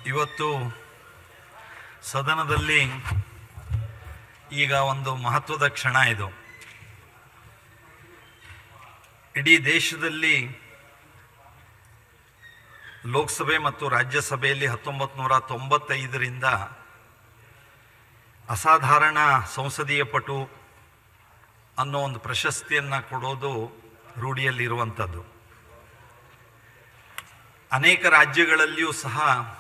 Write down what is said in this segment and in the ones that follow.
ಇವತ್ತು ಸದನದಲ್ಲಿ ಈಗ ಒಂದು ಮಹತ್ವದ ಕ್ಷಣ ಇದು ಇಡೀ ದೇಶದಲ್ಲಿ ಲೋಕಸಭೆ ಮತ್ತು ರಾಜ್ಯಸಭೆಯಲ್ಲಿ ಹತ್ತೊಂಬತ್ತು ನೂರ ತೊಂಬತ್ತೈದರಿಂದ ಅಸಾಧಾರಣ ಸಂಸದೀಯ ಪಟು ಅನ್ನೋ ಒಂದು ಪ್ರಶಸ್ತಿಯನ್ನು ಕೊಡೋದು ರೂಢಿಯಲ್ಲಿರುವಂಥದ್ದು ಅನೇಕ ರಾಜ್ಯಗಳಲ್ಲಿಯೂ ಸಹ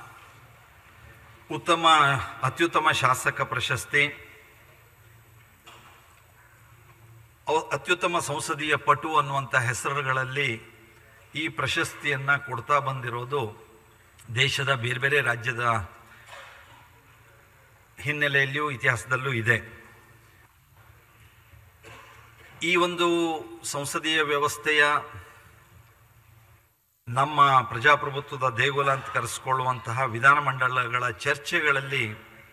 ಉತ್ತಮ ಅತ್ಯುತ್ತಮ ಶಾಸಕ ಪ್ರಶಸ್ತಿ ಅವ್- ಅತ್ಯುತ್ತಮ ಸಂಸದೀಯ ಪಟು ಅನ್ನುವಂಥ ಹೆಸರುಗಳಲ್ಲಿ ಈ ಪ್ರಶಸ್ತಿಯನ್ನು ಕೊಡ್ತಾ ಬಂದಿರೋದು ದೇಶದ ಬೇರೆ ಬೇರೆ ರಾಜ್ಯದ ಹಿನ್ನೆಲೆಯಲ್ಲಿಯೂ ಇತಿಹಾಸದಲ್ಲೂ ಇದೆ ಈ ಒಂದು ಸಂಸದೀಯ ವ್ಯವಸ್ಥೆಯ ನಮ್ಮ ಪ್ರಜಾಪ್ರಭುತ್ವದ ದೇಗುಲ ಅಂತ ಕರೆಸಿಕೊಳ್ಳುವಂತಹ ವಿಧಾನಮಂಡಲಗಳ ಚರ್ಚೆಗಳಲ್ಲಿ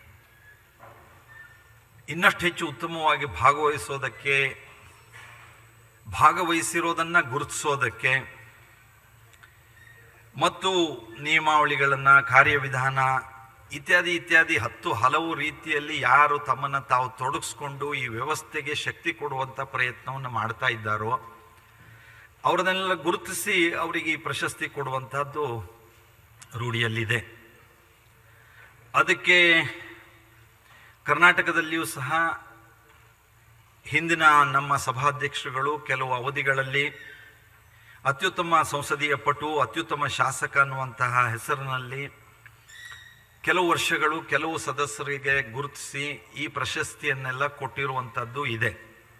ಇನ್ನಷ್ಟು ಹೆಚ್ಚು ಉತ್ತಮವಾಗಿ ಭಾಗವಹಿಸೋದಕ್ಕೆ ಭಾಗವಹಿಸಿರೋದನ್ನು ಗುರುತಿಸೋದಕ್ಕೆ ಮತ್ತು ನಿಯಮಾವಳಿಗಳನ್ನು ಕಾರ್ಯವಿಧಾನ ಇತ್ಯಾದಿ ಇತ್ಯಾದಿ ಹತ್ತು ಹಲವು ರೀತಿಯಲ್ಲಿ ಯಾರು ತಮ್ಮನ್ನು ತಾವು ತೊಡಗಿಸ್ಕೊಂಡು ಈ ವ್ಯವಸ್ಥೆಗೆ ಶಕ್ತಿ ಕೊಡುವಂಥ ಪ್ರಯತ್ನವನ್ನು ಮಾಡ್ತಾ ಇದ್ದಾರೋ ಅವರನ್ನೆಲ್ಲ ಗುರುತಿಸಿ ಅವರಿಗೆ ಈ ಪ್ರಶಸ್ತಿ ಕೊಡುವಂಥದ್ದು ರೂಢಿಯಲ್ಲಿದೆ ಅದಕ್ಕೆ ಕರ್ನಾಟಕದಲ್ಲಿಯೂ ಸಹ ಹಿಂದಿನ ನಮ್ಮ ಸಭಾಧ್ಯಕ್ಷರುಗಳು ಕೆಲವು ಅವಧಿಗಳಲ್ಲಿ ಅತ್ಯುತ್ತಮ ಸಂಸದೀಯ ಪಟು ಅತ್ಯುತ್ತಮ ಶಾಸಕ ಅನ್ನುವಂತಹ ಹೆಸರಿನಲ್ಲಿ ಕೆಲವು ವರ್ಷಗಳು ಕೆಲವು ಸದಸ್ಯರಿಗೆ ಗುರುತಿಸಿ ಈ ಪ್ರಶಸ್ತಿಯನ್ನೆಲ್ಲ ಕೊಟ್ಟಿರುವಂಥದ್ದು ಇದೆ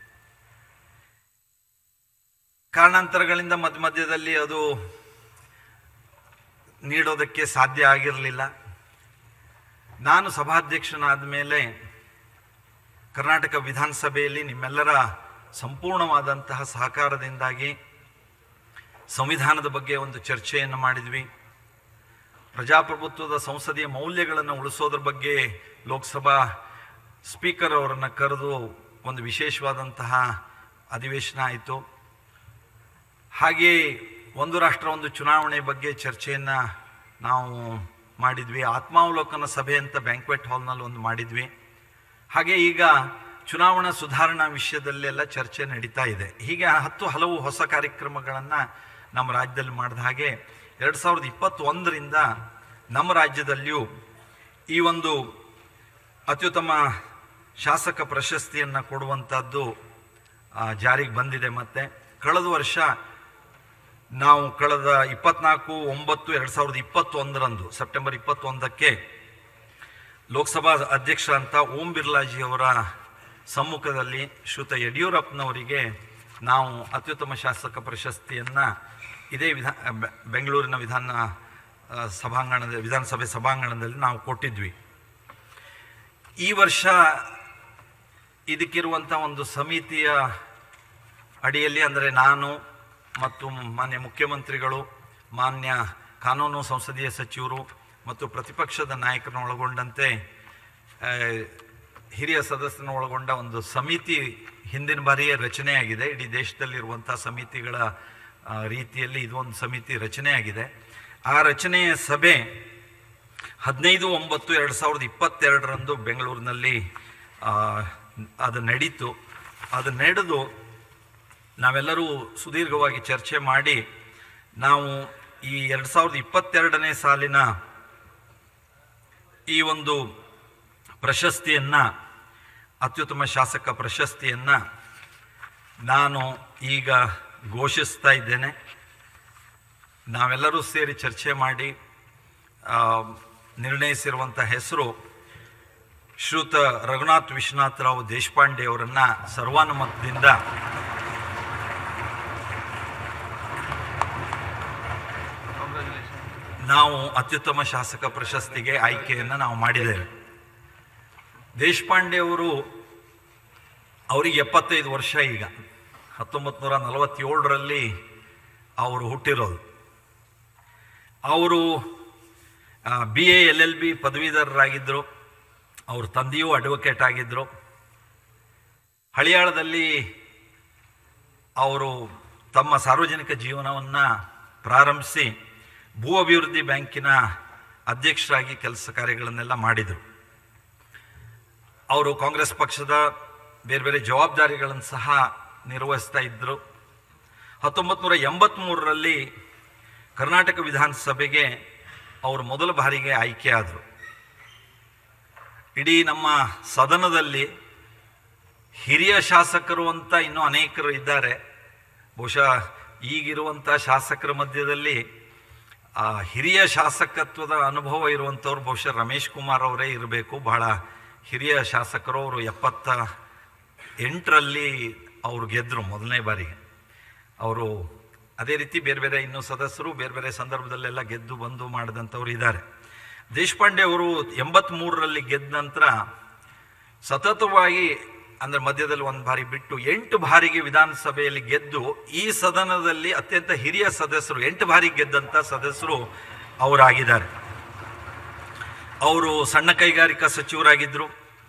ಕಾರಣಾಂತರಗಳಿಂದ ಮಧ್ಯ ಮಧ್ಯದಲ್ಲಿ ಅದು ನೀಡೋದಕ್ಕೆ ಸಾಧ್ಯ ಆಗಿರಲಿಲ್ಲ ನಾನು ಸಭಾಧ್ಯಕ್ಷನಾದ ಮೇಲೆ ಕರ್ನಾಟಕ ವಿಧಾನಸಭೆಯಲ್ಲಿ ನಿಮ್ಮೆಲ್ಲರ ಸಂಪೂರ್ಣವಾದಂತಹ ಸಹಕಾರದಿಂದಾಗಿ ಸಂವಿಧಾನದ ಬಗ್ಗೆ ಒಂದು ಚರ್ಚೆಯನ್ನು ಮಾಡಿದ್ವಿ ಪ್ರಜಾಪ್ರಭುತ್ವದ ಸಂಸದೀಯ ಮೌಲ್ಯಗಳನ್ನು ಉಳಿಸೋದ್ರ ಬಗ್ಗೆ ಲೋಕಸಭಾ ಸ್ಪೀಕರ್ ಅವರನ್ನು ಕರೆದು ಒಂದು ವಿಶೇಷವಾದಂತಹ ಅಧಿವೇಶನ ಆಯಿತು ಹಾಗೆ ಒಂದು ರಾಷ್ಟ್ರ ಒಂದು ಚುನಾವಣೆ ಬಗ್ಗೆ ಚರ್ಚೆಯನ್ನು ನಾವು ಮಾಡಿದ್ವಿ ಆತ್ಮಾವಲೋಕನ ಸಭೆ ಅಂತ ಬ್ಯಾಂಕ್ವೆಟ್ ಹಾಲ್ನಲ್ಲಿ ಒಂದು ಮಾಡಿದ್ವಿ ಹಾಗೆ ಈಗ ಚುನಾವಣಾ ಸುಧಾರಣಾ ವಿಷಯದಲ್ಲೆಲ್ಲ ಚರ್ಚೆ ನಡೀತಾ ಇದೆ ಹೀಗೆ ಹತ್ತು ಹಲವು ಹೊಸ ಕಾರ್ಯಕ್ರಮಗಳನ್ನು ನಮ್ಮ ರಾಜ್ಯದಲ್ಲಿ ಮಾಡಿದ ಹಾಗೆ ಎರಡು ಸಾವಿರದ ಇಪ್ಪತ್ತೊಂದರಿಂದ ನಮ್ಮ ರಾಜ್ಯದಲ್ಲಿಯೂ ಈ ಒಂದು ಅತ್ಯುತ್ತಮ ಶಾಸಕ ಪ್ರಶಸ್ತಿಯನ್ನು ಕೊಡುವಂಥದ್ದು ಆ, ಜಾರಿಗೆ ಬಂದಿದೆ ಮತ್ತೆ ಕಳೆದ ವರ್ಷ ನಾವು ಕಳೆದ ಇಪ್ಪತ್ನಾಲ್ಕು ಒಂಬತ್ತು ಎರಡು ಸಾವಿರದ ಇಪ್ಪತ್ತೊಂದರಂದು ಸೆಪ್ಟೆಂಬರ್ ಇಪ್ಪತ್ತೊಂದಕ್ಕೆ ಲೋಕಸಭಾ ಅಧ್ಯಕ್ಷ ಅಂತ ಓಂ ಬಿರ್ಲಾಜಿ ಅವರ ಸಮ್ಮುಖದಲ್ಲಿ ಶ್ರುತ ಯಡಿಯೂರಪ್ಪನವರಿಗೆ ನಾವು ಅತ್ಯುತ್ತಮ ಶಾಸಕ ಪ್ರಶಸ್ತಿಯನ್ನು ಇದೇ ವಿಧಾ ಬೆ- ಬೆಂಗಳೂರಿನ ವಿಧಾನ ಆ, ಸಭಾಂಗಣದ ವಿಧಾನಸಭೆ ಸಭಾಂಗಣದಲ್ಲಿ ನಾವು ಕೊಟ್ಟಿದ್ವಿ ಈ ವರ್ಷ ಇದಕ್ಕಿರುವಂಥ ಒಂದು ಸಮಿತಿಯ ಅಡಿಯಲ್ಲಿ ಅಂದರೆ ನಾನು ಮತ್ತು ಮಾನ್ಯ ಮುಖ್ಯಮಂತ್ರಿಗಳು ಮಾನ್ಯ ಕಾನೂನು ಸಂಸದೀಯ ಸಚಿವರು ಮತ್ತು ಪ್ರತಿಪಕ್ಷದ ನಾಯಕರನ್ನು ಒಳಗೊಂಡಂತೆ ಆ, ಹಿರಿಯ ಸದಸ್ಯರನ್ನು ಒಳಗೊಂಡ ಒಂದು ಸಮಿತಿ ಹಿಂದಿನ ಬಾರಿಯೇ ರಚನೆಯಾಗಿದೆ ಇಡೀ ದೇಶದಲ್ಲಿರುವಂಥ ಸಮಿತಿಗಳ ಆ, ರೀತಿಯಲ್ಲಿ ಇದೊಂದು ಸಮಿತಿ ರಚನೆಯಾಗಿದೆ ಆ ರಚನೆಯ ಸಭೆ ಹದಿನೈದು ಒಂಬತ್ತು ಎರಡು ಸಾವಿರದ ಇಪ್ಪತ್ತೆರಡರಂದು ಬೆಂಗಳೂರಿನಲ್ಲಿ ಆ, ಅದು ನಡೀತು ಅದು ನಡೆದು ನಾವೆಲ್ಲರೂ ಸುದೀರ್ಘವಾಗಿ ಚರ್ಚೆ ಮಾಡಿ ನಾವು ಈ ಎರಡು ಸಾವಿರದ ಇಪ್ಪತ್ತೆರಡನೇ ಸಾಲಿನ ಈ ಒಂದು ಪ್ರಶಸ್ತಿಯನ್ನು ಅತ್ಯುತ್ತಮ ಶಾಸಕ ಪ್ರಶಸ್ತಿಯನ್ನು ನಾನು ಈಗ ಘೋಷಿಸ್ತಾ ಇದ್ದೇನೆ ನಾವೆಲ್ಲರೂ ಸೇರಿ ಚರ್ಚೆ ಮಾಡಿ ಆ, ನಿರ್ಣಯಿಸಿರುವಂಥ ಹೆಸರು ಶ್ರುತ ರಘುನಾಥ್ ವಿಶ್ವನಾಥ್ ರಾವ್ ದೇಶಪಾಂಡೆ ಅವರನ್ನು ಸರ್ವಾನುಮತದಿಂದ ನಾವು ಅತ್ಯುತ್ತಮ ಶಾಸಕ ಪ್ರಶಸ್ತಿಗೆ ಆಯ್ಕೆಯನ್ನು ನಾವು ಮಾಡಿದ್ದೇವೆ ದೇಶಪಾಂಡೆ ಅವರು ಅವರಿಗೆ ಎಪ್ಪತ್ತೈದು ವರ್ಷ ಈಗ ಹತ್ತೊಂಬತ್ತು ನೂರ ನಲವತ್ತೇಳರಲ್ಲಿ ಅವರು ಹುಟ್ಟಿರೋದು ಅವರು B A L L B ಪದವೀಧರರಾಗಿದ್ದರು ಅವ್ರ ತಂದೆಯೂ ಅಡ್ವೊಕೇಟ್ ಆಗಿದ್ದರು ಹಳಿಯಾಳದಲ್ಲಿ ಅವರು ತಮ್ಮ ಸಾರ್ವಜನಿಕ ಜೀವನವನ್ನು ಪ್ರಾರಂಭಿಸಿ ಭೂ ಅಭಿವೃದ್ಧಿ ಬ್ಯಾಂಕಿನ ಅಧ್ಯಕ್ಷರಾಗಿ ಕೆಲಸ ಕಾರ್ಯಗಳನ್ನೆಲ್ಲ ಮಾಡಿದರು ಅವರು ಕಾಂಗ್ರೆಸ್ ಪಕ್ಷದ ಬೇರೆ ಬೇರೆ ಜವಾಬ್ದಾರಿಗಳನ್ನು ಸಹ ನಿರ್ವಹಿಸ್ತಾ ಇದ್ದರು ಹತ್ತೊಂಬತ್ತು ನೂರ ಎಂಬತ್ತ್ಮೂರರಲ್ಲಿ ಕರ್ನಾಟಕ ವಿಧಾನಸಭೆಗೆ ಅವರು ಮೊದಲ ಬಾರಿಗೆ ಆಯ್ಕೆಯಾದರು ಇಡೀ ನಮ್ಮ ಸದನದಲ್ಲಿ ಹಿರಿಯ ಶಾಸಕರು ಅಂತ ಇನ್ನೂ ಅನೇಕರು ಇದ್ದಾರೆ ಬಹುಶಃ ಈಗಿರುವಂಥ ಶಾಸಕರ ಮಧ್ಯದಲ್ಲಿ ಆ ಹಿರಿಯ ಶಾಸಕತ್ವದ ಅನುಭವ ಇರುವಂಥವ್ರು ಬಹುಶಃ ರಮೇಶ್ ಕುಮಾರ್ ಅವರೇ ಇರಬೇಕು ಬಹಳ ಹಿರಿಯ ಶಾಸಕರು ಅವರು ಎಪ್ಪತ್ತ ಎಂಟರಲ್ಲಿ ಅವರು ಗೆದ್ದರು ಮೊದಲನೇ ಬಾರಿಗೆ ಅವರು ಅದೇ ರೀತಿ ಬೇರೆ ಬೇರೆ ಇನ್ನೂ ಸದಸ್ಯರು ಬೇರೆ ಬೇರೆ ಸಂದರ್ಭದಲ್ಲೆಲ್ಲ ಗೆದ್ದು ಬಂದು ಮಾಡಿದಂಥವ್ರು ಇದ್ದಾರೆ ದೇಶಪಾಂಡೆ ಅವರು ಎಂಬತ್ತ್ಮೂರರಲ್ಲಿ ಗೆದ್ದ ನಂತರ ಸತತವಾಗಿ ಅಂದರೆ ಮಧ್ಯದಲ್ಲಿ ಒಂದು ಬಾರಿ ಬಿಟ್ಟು ಎಂಟು ಬಾರಿಗೆ ವಿಧಾನಸಭೆಯಲ್ಲಿ ಗೆದ್ದು ಈ ಸದನದಲ್ಲಿ ಅತ್ಯಂತ ಹಿರಿಯ ಸದಸ್ಯರು ಎಂಟು ಬಾರಿ ಗೆದ್ದಂಥ ಸದಸ್ಯರು ಅವರಾಗಿದ್ದಾರೆ ಅವರು ಸಣ್ಣ ಕೈಗಾರಿಕಾ ಸಚಿವರಾಗಿದ್ದರು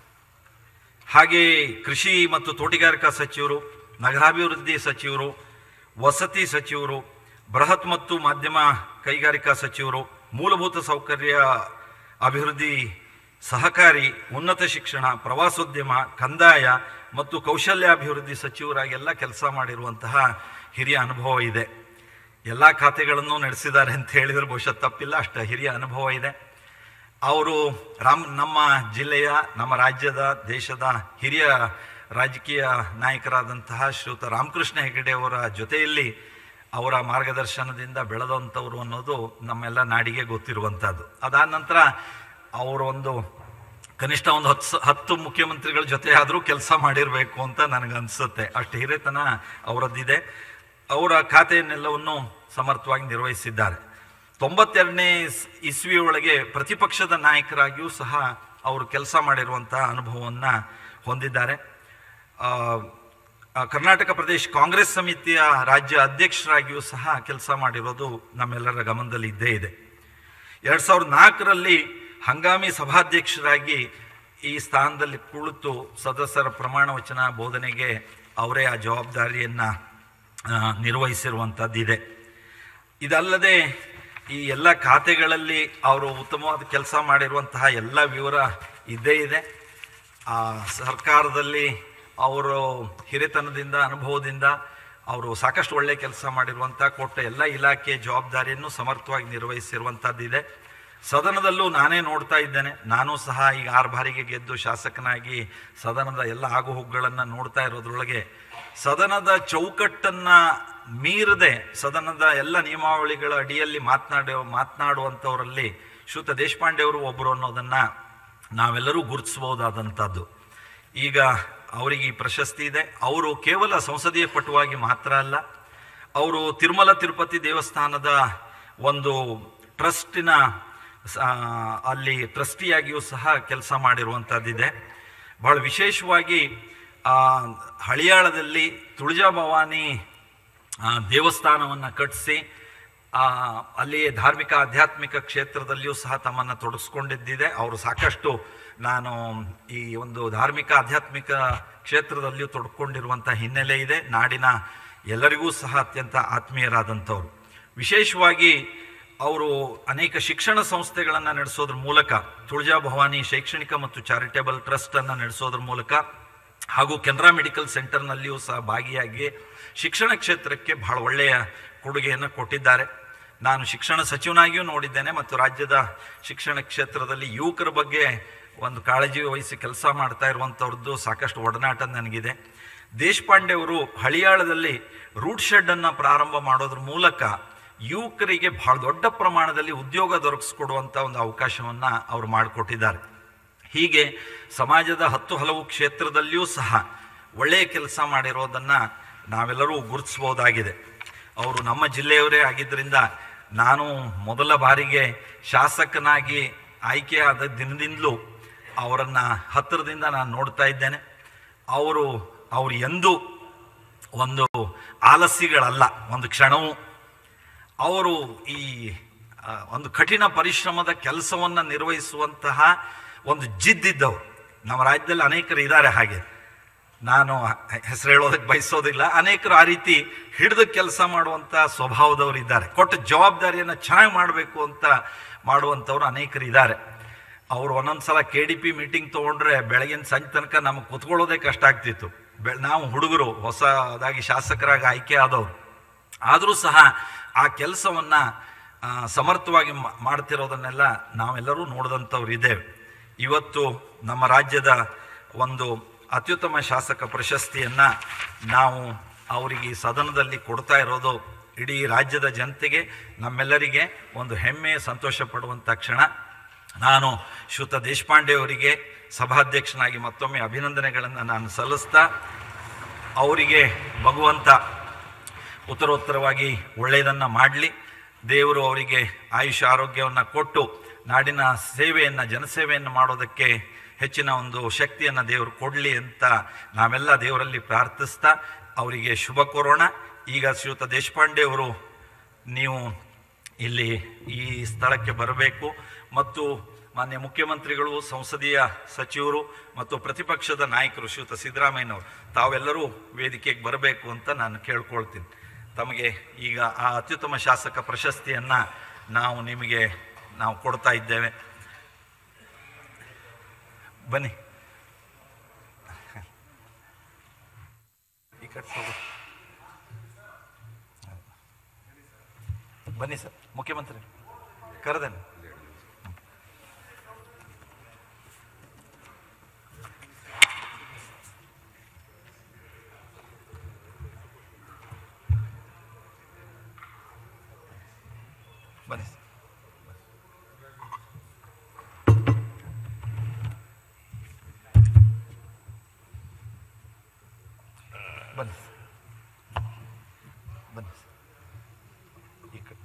ಹಾಗೆ ಕೃಷಿ ಮತ್ತು ತೋಟಗಾರಿಕಾ ಸಚಿವರು ನಗರಾಭಿವೃದ್ಧಿ ಸಚಿವರು ವಸತಿ ಸಚಿವರು ಬೃಹತ್ ಮತ್ತು ಮಾಧ್ಯಮ ಕೈಗಾರಿಕಾ ಸಚಿವರು ಮೂಲಭೂತ ಸೌಕರ್ಯ ಅಭಿವೃದ್ಧಿ ಸಹಕಾರಿ ಉನ್ನತ ಶಿಕ್ಷಣ ಪ್ರವಾಸೋದ್ಯಮ ಕಂದಾಯ ಮತ್ತು ಕೌಶಲ್ಯಾಭಿವೃದ್ಧಿ ಸಚಿವರಾಗೆಲ್ಲ ಕೆಲಸ ಮಾಡಿರುವಂತಹ ಹಿರಿಯ ಅನುಭವ ಇದೆ ಎಲ್ಲ ಖಾತೆಗಳನ್ನು ನಡೆಸಿದ್ದಾರೆ ಅಂತ ಹೇಳಿದ್ರೆ ಬಹುಶಃ ತಪ್ಪಿಲ್ಲ ಅಷ್ಟು ಹಿರಿಯ ಅನುಭವ ಇದೆ ಅವರು ರಾಮ್ ನಮ್ಮ ಜಿಲ್ಲೆಯ ನಮ್ಮ ರಾಜ್ಯದ ದೇಶದ ಹಿರಿಯ ರಾಜಕೀಯ ನಾಯಕರಾದಂತಹ ಶ್ರೀಯುತ ರಾಮಕೃಷ್ಣ ಹೆಗಡೆ ಅವರ ಜೊತೆಯಲ್ಲಿ ಅವರ ಮಾರ್ಗದರ್ಶನದಿಂದ ಬೆಳೆದಂಥವ್ರು ಅನ್ನೋದು ನಮ್ಮೆಲ್ಲ ನಾಡಿಗೆ ಗೊತ್ತಿರುವಂಥದ್ದು ಅದಾದ ನಂತರ ಅವರು ಒಂದು ಕನಿಷ್ಠ ಒಂದು ಹತ್ತು ಸ- ಹತ್ತು ಮುಖ್ಯಮಂತ್ರಿಗಳ ಜೊತೆ ಆದರೂ ಕೆಲಸ ಮಾಡಿರಬೇಕು ಅಂತ ನನಗನ್ಸುತ್ತೆ ಅಷ್ಟು ಹಿರಿತನ ಅವರದ್ದಿದೆ ಅವರ ಖಾತೆಯನ್ನೆಲ್ಲವನ್ನು ಸಮರ್ಥವಾಗಿ ನಿರ್ವಹಿಸಿದ್ದಾರೆ ತೊಂಬತ್ತೆರಡನೇ ಇಸ್- ಇಸ್ವಿ ಒಳಗೆ ಪ್ರತಿಪಕ್ಷದ ನಾಯಕರಾಗಿಯೂ ಸಹ ಅವರು ಕೆಲಸ ಮಾಡಿರುವಂತಹ ಅನುಭವವನ್ನು ಹೊಂದಿದ್ದಾರೆ ಆ, ಆ, ಕರ್ನಾಟಕ ಪ್ರದೇಶ ಕಾಂಗ್ರೆಸ್ ಸಮಿತಿಯ ರಾಜ್ಯ ಅಧ್ಯಕ್ಷರಾಗಿಯೂ ಸಹ ಕೆಲಸ ಮಾಡಿರೋದು ನಮ್ಮೆಲ್ಲರ ಗಮನದಲ್ಲಿ ಇದ್ದೇ ಇದೆ ಎರಡು ಸಾವಿರದ ನಾಲ್ಕರಲ್ಲಿ ಹಂಗಾಮಿ ಸಭಾಧ್ಯಕ್ಷರಾಗಿ ಈ ಸ್ಥಾನದಲ್ಲಿ ಕುಳಿತು ಸದಸ್ಯರ ಪ್ರಮಾಣ ವಚನ ಬೋಧನೆಗೆ ಅವರೇ ಆ ಜವಾಬ್ದಾರಿಯನ್ನು ನಿರ್ವಹಿಸಿರುವಂಥದ್ದಿದೆ ಇದಲ್ಲದೆ ಈ ಎಲ್ಲ ಖಾತೆಗಳಲ್ಲಿ ಅವರು ಉತ್ತಮವಾದ ಕೆಲಸ ಮಾಡಿರುವಂತಹ ಎಲ್ಲ ವಿವರ ಇದ್ದೇ ಇದೆ ಆ ಸರ್ಕಾರದಲ್ಲಿ ಅವರು ಹಿರಿತನದಿಂದ ಅನುಭವದಿಂದ ಅವರು ಸಾಕಷ್ಟು ಒಳ್ಳೆಯ ಕೆಲಸ ಮಾಡಿರುವಂಥ ಕೊಟ್ಟ ಎಲ್ಲ ಇಲಾಖೆ ಜವಾಬ್ದಾರಿಯನ್ನು ಸಮರ್ಥವಾಗಿ ನಿರ್ವಹಿಸಿರುವಂಥದ್ದಿದೆ ಸದನದಲ್ಲೂ ನಾನೇ ನೋಡ್ತಾ ಇದ್ದೇನೆ ನಾನು ಸಹ ಈಗ ಆರು ಬಾರಿಗೆ ಗೆದ್ದು ಶಾಸಕನಾಗಿ ಸದನದ ಎಲ್ಲ ಆಗುಹೋಗುಗಳನ್ನು ನೋಡ್ತಾ ಇರೋದ್ರೊಳಗೆ ಸದನದ ಚೌಕಟ್ಟನ್ನು ಮೀರದೆ ಸದನದ ಎಲ್ಲ ನಿಯಮಾವಳಿಗಳ ಅಡಿಯಲ್ಲಿ ಮಾತನಾಡೋ ಮಾತನಾಡುವಂಥವರಲ್ಲಿ ಶ್ರುತ ದೇಶಪಾಂಡೆ ಅವರು ಒಬ್ಬರು ಅನ್ನೋದನ್ನು ನಾವೆಲ್ಲರೂ ಗುರುತಿಸಬಹುದಾದಂಥದ್ದು ಈಗ ಅವರಿಗೆ ಈ ಪ್ರಶಸ್ತಿ ಇದೆ ಅವರು ಕೇವಲ ಸಂಸದೀಯ ಪಟುವಾಗಿ ಮಾತ್ರ ಅಲ್ಲ ಅವರು ತಿರುಮಲ ತಿರುಪತಿ ದೇವಸ್ಥಾನದ ಒಂದು ಟ್ರಸ್ಟಿನ ಸ- ಅಲ್ಲಿ ಟ್ರಸ್ಟಿಯಾಗಿಯೂ ಸಹ ಕೆಲಸ ಮಾಡಿರುವಂಥದ್ದಿದೆ ಬಹಳ ವಿಶೇಷವಾಗಿ ಆ, ಹಳಿಯಾಳದಲ್ಲಿ ತುಳಜಾ ಭವಾನಿ ದೇವಸ್ಥಾನವನ್ನು ಕಟ್ಟಿಸಿ ಅಲ್ಲಿ ಧಾರ್ಮಿಕ ಆಧ್ಯಾತ್ಮಿಕ ಕ್ಷೇತ್ರದಲ್ಲಿಯೂ ಸಹ ತಮ್ಮನ್ನು ತೊಡಗಿಸ್ಕೊಂಡಿದ್ದಿದೆ ಅವರು ಸಾಕಷ್ಟು ನಾನು ಈ ಒಂದು ಧಾರ್ಮಿಕ ಆಧ್ಯಾತ್ಮಿಕ ಕ್ಷೇತ್ರದಲ್ಲಿಯೂ ತೊಡ್ಕೊಂಡಿರುವಂಥ ಹಿನ್ನೆಲೆ ಇದೆ ನಾಡಿನ ಎಲ್ಲರಿಗೂ ಸಹ ಅತ್ಯಂತ ಆತ್ಮೀಯರಾದಂಥವ್ರು ವಿಶೇಷವಾಗಿ ಅವರು ಅನೇಕ ಶಿಕ್ಷಣ ಸಂಸ್ಥೆಗಳನ್ನು ನಡೆಸೋದ್ರ ಮೂಲಕ ತುಳಜಾ ಭವಾನಿ ಶೈಕ್ಷಣಿಕ ಮತ್ತು ಚಾರಿಟೇಬಲ್ ಟ್ರಸ್ಟನ್ನು ನಡೆಸೋದ್ರ ಮೂಲಕ ಹಾಗೂ ಕೆನರಾ ಮೆಡಿಕಲ್ ಸೆಂಟರ್ನಲ್ಲಿಯೂ ಸಹ ಭಾಗಿಯಾಗಿ ಶಿಕ್ಷಣ ಕ್ಷೇತ್ರಕ್ಕೆ ಬಹಳ ಒಳ್ಳೆಯ ಕೊಡುಗೆಯನ್ನು ಕೊಟ್ಟಿದ್ದಾರೆ ನಾನು ಶಿಕ್ಷಣ ಸಚಿವನಾಗಿಯೂ ನೋಡಿದ್ದೇನೆ ಮತ್ತು ರಾಜ್ಯದ ಶಿಕ್ಷಣ ಕ್ಷೇತ್ರದಲ್ಲಿ ಯುವಕರ ಬಗ್ಗೆ ಒಂದು ಕಾಳಜಿ ವಹಿಸಿ ಕೆಲಸ ಮಾಡ್ತಾ ಇರುವಂಥವ್ರದ್ದು ಸಾಕಷ್ಟು ಒಡನಾಟ ನನಗಿದೆ ದೇಶಪಾಂಡೆ ಅವರು ಹಳಿಯಾಳದಲ್ಲಿ ರೂಟ್ ಶೆಡ್ಡನ್ನು ಪ್ರಾರಂಭ ಮಾಡೋದ್ರ ಮೂಲಕ ಯುವಕರಿಗೆ ಬಹಳ ದೊಡ್ಡ ಪ್ರಮಾಣದಲ್ಲಿ ಉದ್ಯೋಗ ದೊರಕಿಸ್ಕೊಡುವಂಥ ಒಂದು ಅವಕಾಶವನ್ನು ಅವರು ಮಾಡಿಕೊಟ್ಟಿದ್ದಾರೆ ಹೀಗೆ ಸಮಾಜದ ಹತ್ತು ಹಲವು ಕ್ಷೇತ್ರದಲ್ಲಿಯೂ ಸಹ ಒಳ್ಳೆಯ ಕೆಲಸ ಮಾಡಿರೋದನ್ನು ನಾವೆಲ್ಲರೂ ಗುರುತಿಸ್ಬೋದಾಗಿದೆ ಅವರು ನಮ್ಮ ಜಿಲ್ಲೆಯವರೇ ಆಗಿದ್ದರಿಂದ ನಾನು ಮೊದಲ ಬಾರಿಗೆ ಶಾಸಕನಾಗಿ ಆಯ್ಕೆಯಾದ ದಿನದಿಂದಲೂ ಅವರನ್ನು ಹತ್ತಿರದಿಂದ ನಾನು ನೋಡ್ತಾ ಇದ್ದೇನೆ ಅವರು ಅವರು ಎಂದೂ ಒಂದು ಆಲಸ್ಯಗಳಲ್ಲ ಒಂದು ಕ್ಷಣವೂ ಅವರು ಈ ಆ, ಒಂದು ಕಠಿಣ ಪರಿಶ್ರಮದ ಕೆಲಸವನ್ನು ನಿರ್ವಹಿಸುವಂತಹ ಒಂದು ಜಿದ್ದಿದ್ದವರು ನಮ್ಮ ರಾಜ್ಯದಲ್ಲಿ ಅನೇಕರು ಇದ್ದಾರೆ ಹಾಗೆ ನಾನು ಹೆಸರು ಹೇಳೋದಕ್ಕೆ ಬಯಸೋದಿಲ್ಲ ಅನೇಕರು ಆ ರೀತಿ ಹಿಡಿದು ಕೆಲಸ ಮಾಡುವಂಥ ಸ್ವಭಾವದವರು ಇದ್ದಾರೆ ಕೊಟ್ಟ ಜವಾಬ್ದಾರಿಯನ್ನು ಚೆನ್ನಾಗಿ ಮಾಡಬೇಕು ಅಂತ ಮಾಡುವಂಥವ್ರು ಅನೇಕರು ಇದ್ದಾರೆ ಅವ್ರು ಒಂದೊಂದು ಸಲ ಕೆ ಡಿ ಪಿ ಮೀಟಿಂಗ್ ತೊಗೊಂಡ್ರೆ ಬೆಳಗಿನ ಸಂಜೆ ತನಕ ನಮಗೆ ಕುತ್ಕೊಳ್ಳೋದೇ ಕಷ್ಟ ಆಗ್ತಿತ್ತು ಬೆ ನಾವು ಹುಡುಗರು ಹೊಸದಾಗಿ ಶಾಸಕರಾಗಿ ಆಯ್ಕೆ ಆದವರು ಆದರೂ ಸಹ ಆ ಕೆಲಸವನ್ನು ಸಮರ್ಥವಾಗಿ ಮಾ- ಮಾಡ್ತಿರೋದನ್ನೆಲ್ಲ ನಾವೆಲ್ಲರೂ ನೋಡಿದಂಥವ್ರು ಇದ್ದೇವೆ ಇವತ್ತು ನಮ್ಮ ರಾಜ್ಯದ ಒಂದು ಅತ್ಯುತ್ತಮ ಶಾಸಕ ಪ್ರಶಸ್ತಿಯನ್ನು ನಾವು ಅವರಿಗೆ ಈ ಸದನದಲ್ಲಿ ಕೊಡ್ತಾ ಇರೋದು ಇಡೀ ರಾಜ್ಯದ ಜನತೆಗೆ ನಮ್ಮೆಲ್ಲರಿಗೆ ಒಂದು ಹೆಮ್ಮೆ ಸಂತೋಷ ಪಡುವಂಥ ಕ್ಷಣ ನಾನು ಶ್ರುತ ದೇಶಪಾಂಡೆ ಅವರಿಗೆ ಸಭಾಧ್ಯಕ್ಷನಾಗಿ ಮತ್ತೊಮ್ಮೆ ಅಭಿನಂದನೆಗಳನ್ನು ನಾನು ಸಲ್ಲಿಸ್ತಾ ಅವರಿಗೆ ಭಗವಂತ ಉತ್ತರೋತ್ತರವಾಗಿ ಒಳ್ಳೆಯದನ್ನು ಮಾಡಲಿ ದೇವರು ಅವರಿಗೆ ಆಯುಷ್ಯ ಆರೋಗ್ಯವನ್ನು ಕೊಟ್ಟು ನಾಡಿನ ಸೇವೆಯನ್ನು ಜನಸೇವೆಯನ್ನು ಮಾಡೋದಕ್ಕೆ ಹೆಚ್ಚಿನ ಒಂದು ಶಕ್ತಿಯನ್ನು ದೇವರು ಕೊಡಲಿ ಅಂತ ನಾವೆಲ್ಲ ದೇವರಲ್ಲಿ ಪ್ರಾರ್ಥಿಸ್ತಾ ಅವರಿಗೆ ಶುಭ ಕೋರೋಣ ಈಗ ಶ್ರೀಯುತ ದೇಶಪಾಂಡೆ ಅವರು ನೀವು ಇಲ್ಲಿ ಈ ಸ್ಥಳಕ್ಕೆ ಬರಬೇಕು ಮತ್ತು ಮಾನ್ಯ ಮುಖ್ಯಮಂತ್ರಿಗಳು ಸಂಸದೀಯ ಸಚಿವರು ಮತ್ತು ಪ್ರತಿಪಕ್ಷದ ನಾಯಕರು ಶ್ರೀಯುತ ಸಿದ್ದರಾಮಯ್ಯನವರು ತಾವೆಲ್ಲರೂ ವೇದಿಕೆಗೆ ಬರಬೇಕು ಅಂತ ನಾನು ಕೇಳ್ಕೊಳ್ತೀನಿ ತಮಗೆ ಈಗ ಆ ಅತ್ಯುತ್ತಮ ಶಾಸಕ ಪ್ರಶಸ್ತಿಯನ್ನು ನಾವು ನಿಮಗೆ ನಾವು ಕೊಡ್ತಾ ಇದ್ದೇವೆ ಬನ್ನಿ ಈ ಕಡೆ ತಗೋ. ಬನ್ನಿ ಸರ್ ಮುಖ್ಯಮಂತ್ರಿ ಕರೆದೇನೆ ಬನ್ನಿ ಸರ್ ಬನ್ನಿ ಸರ್. ಬನ್ನಿ ಸರ್. ಈ ಕಡೆ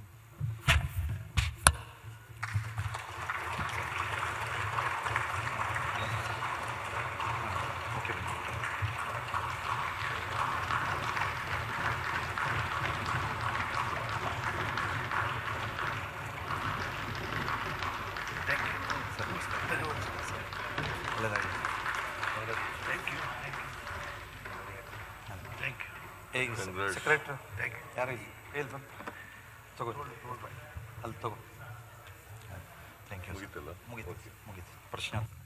ಓಕೆ ಬನ್ನಿ. Thank you. ಸರ್, ನಮಸ್ಕಾರ. ಸರ್, ಒಳ್ಳೆದಾಗಲಿ. Thank you. Thank you. ಹೇಗೆ ಸೆಕ್ರೆಟ್ರಿ ಯಾರು ಹೇಳಿ ಬಂದು ತಗೋ ಅಲ್ಲಿ ತಗೋ ಥ್ಯಾಂಕ್ ಯು ಮುಗೀತಲ್ಲ? ಮುಗೀತು ಮುಗೀತು ಪ್ರಶ್ನೆ